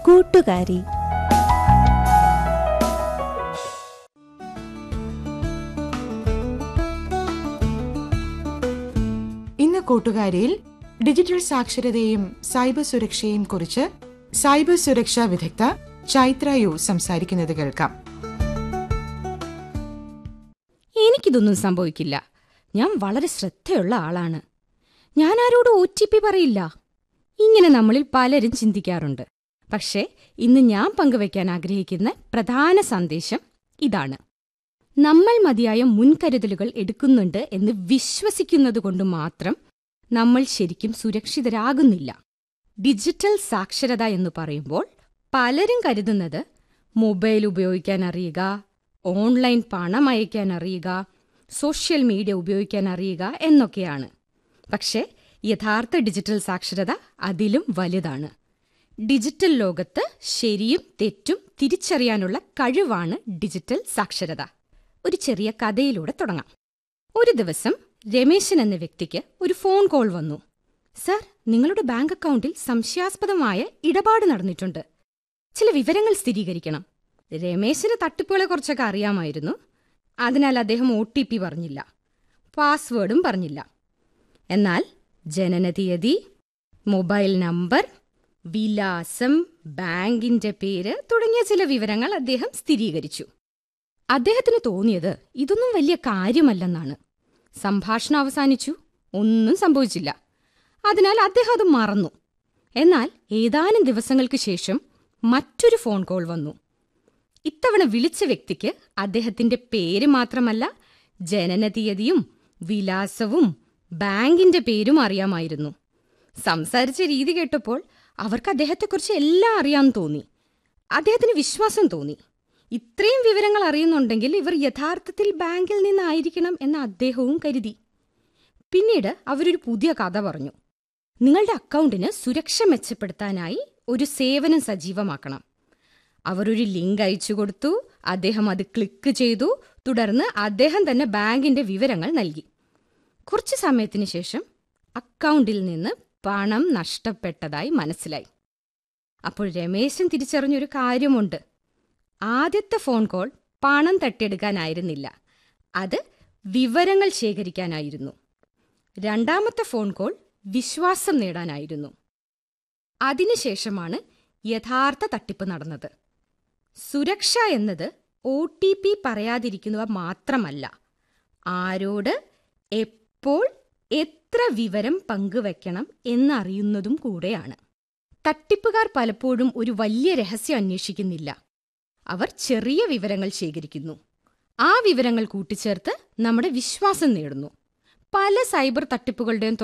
കൂട്ടുകാരി ഇന്ന് കൂട്ടുകാരിയിൽ digital സാക്ഷരതയും cyber സുരക്ഷയും കുറിച്ച് സൈബർ സുരക്ഷാ വിദഗ്ധ ചൈത്ര യു സംസാരിക്കുന്നത് കേൾക്കാം എനിക്കിതൊന്നും സംഭവിക്കില്ല ഞാൻ വളരെ ശ്രദ്ധയുള്ള ആളാണ് ഞാൻ ആരോടും ഒ ടി പി പറയില്ല ഇങ്ങനെ നമ്മളിൽ പലരും ചിന്തിക്കാറുണ്ട് പക്ഷേ ഇന്ന് ഞാൻ പങ്കുവയ്ക്കാൻ ആഗ്രഹിക്കുന്ന പ്രധാന സന്ദേശം ഇതാണ് നമ്മൾ മതിയായ മുൻകരുതലുകൾ എടുക്കുന്നുണ്ട് എന്ന് വിശ്വസിക്കുന്നത് കൊണ്ട് മാത്രം നമ്മൾ ശരിക്കും സുരക്ഷിതരാകുന്നില്ല ഡിജിറ്റൽ സാക്ഷരത എന്ന് പറയുമ്പോൾ പലരും കരുതുന്നത് മൊബൈൽ ഉപയോഗിക്കാൻ അറിയുക ഓൺലൈൻ പണം അയക്കാൻ അറിയുക സോഷ്യൽ മീഡിയ ഉപയോഗിക്കാൻ അറിയുക എന്നൊക്കെയാണ് പക്ഷേ യഥാർത്ഥ ഡിജിറ്റൽ സാക്ഷരത അതിലും വലുതാണ് ഡിജിറ്റൽ ലോകത്ത് ശരിയും തെറ്റും തിരിച്ചറിയാനുള്ള കഴിവാണ് ഡിജിറ്റൽ സാക്ഷരത ഒരു ചെറിയ കഥയിലൂടെ തുടങ്ങാം ഒരു ദിവസം രമേശൻ എന്ന വ്യക്തിക്ക് ഒരു ഫോൺ കോൾ വന്നു സർ നിങ്ങളുടെ ബാങ്ക് അക്കൗണ്ടിൽ സംശയാസ്പദമായ ഇടപാട് നടന്നിട്ടുണ്ട് ചില വിവരങ്ങൾ സ്ഥിരീകരിക്കണം രമേശിന് തട്ടിപ്പുകളെ കുറിച്ചൊക്കെ അറിയാമായിരുന്നു അതിനാൽ അദ്ദേഹം ഒ ടി പി പറഞ്ഞില്ല പാസ്വേഡും പറഞ്ഞില്ല എന്നാൽ ജനനതീയതി മൊബൈൽ നമ്പർ വിലാസം ബാങ്കിന്റെ പേര് തുടങ്ങിയ ചില വിവരങ്ങൾ അദ്ദേഹം സ്ഥിരീകരിച്ചു അദ്ദേഹത്തിന് തോന്നിയത് ഇതൊന്നും വലിയ കാര്യമല്ലെന്നാണ് സംഭാഷണം അവസാനിച്ചു ഒന്നും സംഭവിച്ചില്ല അതിനാൽ അദ്ദേഹം അത് മറന്നു എന്നാൽ ഏതാനും ദിവസങ്ങൾക്ക് ശേഷം മറ്റൊരു ഫോൺ കോൾ വന്നു ഇത്തവണ വിളിച്ച വ്യക്തിക്ക് അദ്ദേഹത്തിന്റെ പേര് മാത്രമല്ല ജനനതീയതിയും വിലാസവും ബാങ്കിന്റെ പേരും അറിയാമായിരുന്നു സംസാരിച്ച രീതി കേട്ടപ്പോൾ അവർക്ക് അദ്ദേഹത്തെക്കുറിച്ച് എല്ലാം അറിയാൻ തോന്നി അദ്ദേഹത്തിന് വിശ്വാസം തോന്നി ഇത്രയും വിവരങ്ങൾ അറിയുന്നുണ്ടെങ്കിൽ ഇവർ യഥാർത്ഥത്തിൽ ബാങ്കിൽ നിന്നായിരിക്കണം എന്ന് അദ്ദേഹവും കരുതി പിന്നീട് അവരൊരു പുതിയ കഥ പറഞ്ഞു നിങ്ങളുടെ അക്കൗണ്ടിന് സുരക്ഷ മെച്ചപ്പെടുത്താനായി ഒരു സേവനം സജീവമാക്കണം അവരൊരു ലിങ്ക് അയച്ചു കൊടുത്തു അദ്ദേഹം അത് ക്ലിക്ക് ചെയ്തു തുടർന്ന് അദ്ദേഹം തന്നെ ബാങ്കിന്റെ വിവരങ്ങൾ നൽകി കുറച്ചു സമയത്തിന് ശേഷം അക്കൗണ്ടിൽ നിന്ന് പണം നഷ്ടപ്പെട്ടതായി മനസ്സിലായി അപ്പോൾ രമേശൻ തിരിച്ചറിഞ്ഞൊരു കാര്യമുണ്ട് ആദ്യത്തെ ഫോൺ കോൾ പണം തട്ടിയെടുക്കാനായിരുന്നില്ല അത് വിവരങ്ങൾ ശേഖരിക്കാനായിരുന്നു രണ്ടാമത്തെ ഫോൺ കോൾ വിശ്വാസം നേടാനായിരുന്നു അതിനുശേഷമാണ് യഥാർത്ഥ തട്ടിപ്പ് നടന്നത് സുരക്ഷ എന്നത് ഒ ടി പി പറയാതിരിക്കുന്നവ മാത്രമല്ല ആരോട് എപ്പോൾ എത്ര വിവരം പങ്കുവെക്കണം എന്നറിയുന്നതും കൂടെയാണ് തട്ടിപ്പുകാർ പലപ്പോഴും ഒരു വലിയ രഹസ്യം അന്വേഷിക്കുന്നില്ല അവർ ചെറിയ വിവരങ്ങൾ ശേഖരിക്കുന്നു ആ വിവരങ്ങൾ കൂട്ടിച്ചേർത്ത് നമ്മുടെ വിശ്വാസം നേടുന്നു പല സൈബർ തട്ടിപ്പുകളുടെയും